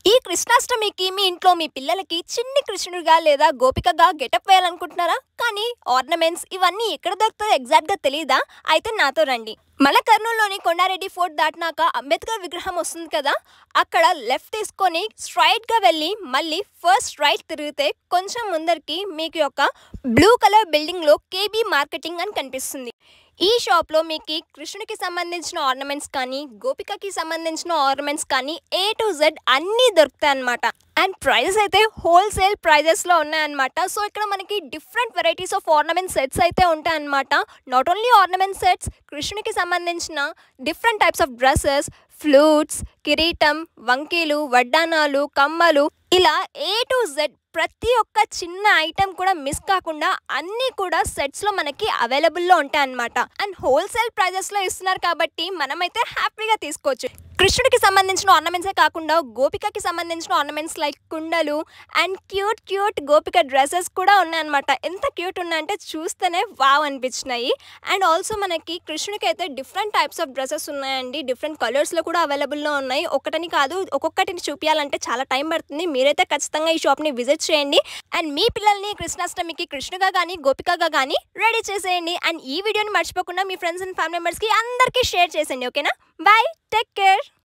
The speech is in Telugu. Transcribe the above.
ఈ కృష్ణాష్టమికి మీ ఇంట్లో మీ పిల్లలకి చిన్ని కృష్ణుడిగా లేదా గోపికగా గెటప్ వేయాలనుకుంటున్నారా కానీ ఆర్నమెంట్స్ ఇవన్నీ ఎక్కడ దొరుకుతాయో ఎగ్జాక్ట్గా తెలియదా అయితే నాతో రండి మన కర్నూలులోని కొండారెడ్డి ఫోర్ట్ దాటినాక అంబేద్కర్ విగ్రహం వస్తుంది కదా అక్కడ లెఫ్ట్ తీసుకొని స్ట్రైట్గా వెళ్ళి మళ్ళీ ఫస్ట్ రైట్ తిరిగితే కొంచెం ముందరికి మీకు యొక్క బ్లూ కలర్ బిల్డింగ్లో కేబీ మార్కెటింగ్ అని కనిపిస్తుంది ఈ షాప్లో మీకు కృష్ణుడికి సంబంధించిన ఆర్నమెంట్స్ కానీ గోపికకి సంబంధించిన ఆర్నమెంట్స్ కానీ ఏ టు జెడ్ అన్నీ దొరుకుతాయి అనమాట అండ్ ప్రైజెస్ అయితే హోల్సేల్ ప్రైజెస్లో ఉన్నాయన్నమాట సో ఇక్కడ మనకి different varieties of ornament sets అయితే ఉంటాయన్నమాట నాట్ ఓన్లీ ఆర్నమెంట్ సెట్స్ కృష్ణునికి సంబంధించిన different types of dresses flutes కిరీటం వంకీలు వడ్డానాలు కమ్మలు ఇలా ఏ టు జెడ్ ప్రతి ఒక్క చిన్న ఐటెం కూడా మిస్ కాకుండా అన్నీ కూడా సెట్స్లో మనకి అవైలబుల్లో ఉంటాయి అన్నమాట అండ్ హోల్సేల్ ప్రైజెస్లో ఇస్తున్నారు కాబట్టి మనమైతే హ్యాపీగా తీసుకోవచ్చు కృష్ణుడికి సంబంధించిన ఆర్నమెంట్సే కాకుండా గోపికకి సంబంధించిన ఆర్నమెంట్స్ లైక్ కుండలు అండ్ క్యూట్ క్యూట్ గోపిక డ్రెస్సెస్ కూడా ఉన్నాయన్నమాట ఎంత క్యూట్ ఉన్నాయంటే చూస్తేనే వావ్ అనిపించినాయి అండ్ ఆల్సో మనకి కృష్ణుడికి అయితే డిఫరెంట్ టైప్స్ ఆఫ్ డ్రెస్సెస్ ఉన్నాయండి డిఫరెంట్ కలర్స్లో కూడా అవైలబుల్లో ఉన్నాయి ఒకటని కాదు ఒక్కొక్కటిని చూపించాలంటే చాలా టైం పడుతుంది మీరైతే ఖచ్చితంగా ఈ షాప్ని విజిట్ చేయండి అండ్ మీ పిల్లల్ని కృష్ణాష్టమికి కృష్ణుగా కానీ గోపికగా కానీ రెడీ చేసేయండి అండ్ ఈ వీడియోని మర్చిపోకుండా మీ ఫ్రెండ్స్ అండ్ ఫ్యామిలీ మెంబర్స్కి అందరికీ షేర్ చేసేయండి ఓకేనా బాయ్ టేక్ కేర్